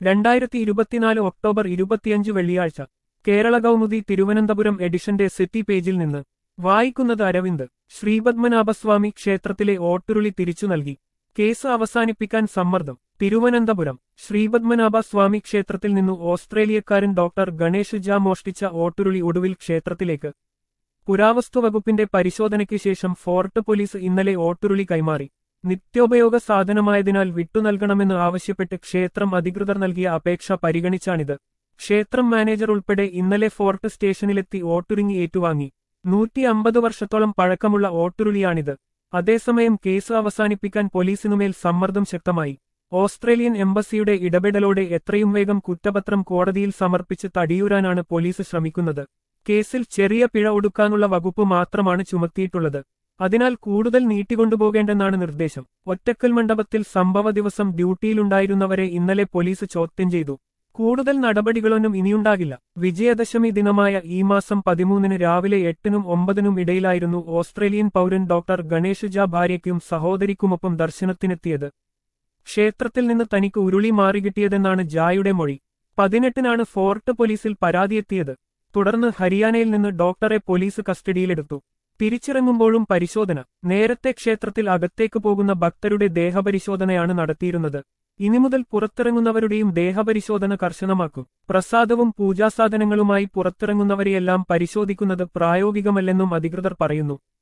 രണ്ടായിരത്തി ഇരുപത്തിനാല് ഒക്ടോബർ ഇരുപത്തിയഞ്ച് വെള്ളിയാഴ്ച കേരള കൗമുദി തിരുവനന്തപുരം എഡിഷന്റെ സിറ്റി പേജിൽ നിന്ന് വായിക്കുന്നത് അരവിന്ദ് ശ്രീപത്മനാഭസ്വാമി ക്ഷേത്രത്തിലെ ഓട്ടുരുളി തിരിച്ചു നൽകി കേസ് അവസാനിപ്പിക്കാൻ സമ്മർദ്ദം തിരുവനന്തപുരം ശ്രീപത്മനാഭ സ്വാമി ക്ഷേത്രത്തിൽ നിന്നു ഓസ്ട്രേലിയക്കാരൻ ഡോക്ടർ ഗണേഷ് ജ മോഷ്ടിച്ച ഓട്ടുരുളി ഒടുവിൽ ക്ഷേത്രത്തിലേക്ക് പുരാവസ്തു വകുപ്പിന്റെ പരിശോധനയ്ക്ക് ശേഷം ഫോർട്ട് പോലീസ് ഇന്നലെ ഓട്ടുരുളി കൈമാറി നിത്യോപയോഗ സാധനമായതിനാൽ വിട്ടുനൽകണമെന്ന് ആവശ്യപ്പെട്ട് ക്ഷേത്രം അധികൃതർ നൽകിയ അപേക്ഷ പരിഗണിച്ചാണിത് ക്ഷേത്രം മാനേജർ ഉൾപ്പെടെ ഇന്നലെ ഫോർട്ട് സ്റ്റേഷനിലെത്തി ഓട്ടുരുങ്ങി ഏറ്റുവാങ്ങി നൂറ്റി അമ്പത് വർഷത്തോളം പഴക്കമുള്ള ഓട്ടുരുളിയാണിത് അതേസമയം കേസ് അവസാനിപ്പിക്കാൻ പോലീസിനുമേൽ സമ്മർദ്ദം ശക്തമായി ഓസ്ട്രേലിയൻ എംബസിയുടെ ഇടപെടലോടെ എത്രയും വേഗം കുറ്റപത്രം കോടതിയിൽ സമർപ്പിച്ച് തടിയൂരാനാണ് പോലീസ് ശ്രമിക്കുന്നത് കേസിൽ ചെറിയ പിഴ ഒടുക്കാനുള്ള വകുപ്പ് മാത്രമാണ് ചുമത്തിയിട്ടുള്ളത് അതിനാൽ കൂടുതൽ നീട്ടിക്കൊണ്ടുപോകേണ്ടെന്നാണ് നിർദ്ദേശം ഒറ്റക്കൽ മണ്ഡപത്തിൽ സംഭവ ദിവസം ഡ്യൂട്ടിയിലുണ്ടായിരുന്നവരെ ഇന്നലെ പോലീസ് ചോദ്യം ചെയ്തു കൂടുതൽ നടപടികളൊന്നും ഇനിയുണ്ടാകില്ല വിജയദശമി ദിനമായ ഈ മാസം പതിമൂന്നിന് രാവിലെ എട്ടിനും ഒമ്പതിനും ഇടയിലായിരുന്നു ഓസ്ട്രേലിയൻ പൗരൻ ഡോക്ടർ ഗണേഷ് ജ ഭാര്യയ്ക്കും സഹോദരിക്കുമൊപ്പം ദർശനത്തിനെത്തിയത് ക്ഷേത്രത്തിൽ നിന്ന് തനിക്ക് ഉരുളി മാറികിട്ടിയതെന്നാണ് ജായുടെ മൊഴി പതിനെട്ടിനാണ് ഫോർട്ട് പോലീസിൽ പരാതിയെത്തിയത് തുടർന്ന് ഹരിയാനയിൽ നിന്ന് ഡോക്ടറെ പോലീസ് കസ്റ്റഡിയിലെടുത്തു തിരിച്ചിറങ്ങുമ്പോഴും പരിശോധന നേരത്തെ ക്ഷേത്രത്തിൽ അകത്തേക്ക് പോകുന്ന ഭക്തരുടെ ദേഹപരിശോധനയാണ് നടത്തിയിരുന്നത് ഇനി മുതൽ പുറത്തിറങ്ങുന്നവരുടെയും ദേഹപരിശോധന കർശനമാക്കും പ്രസാദവും പൂജാസാധനങ്ങളുമായി പുറത്തിറങ്ങുന്നവരെയെല്ലാം പരിശോധിക്കുന്നത് പ്രായോഗികമല്ലെന്നും അധികൃതർ പറയുന്നു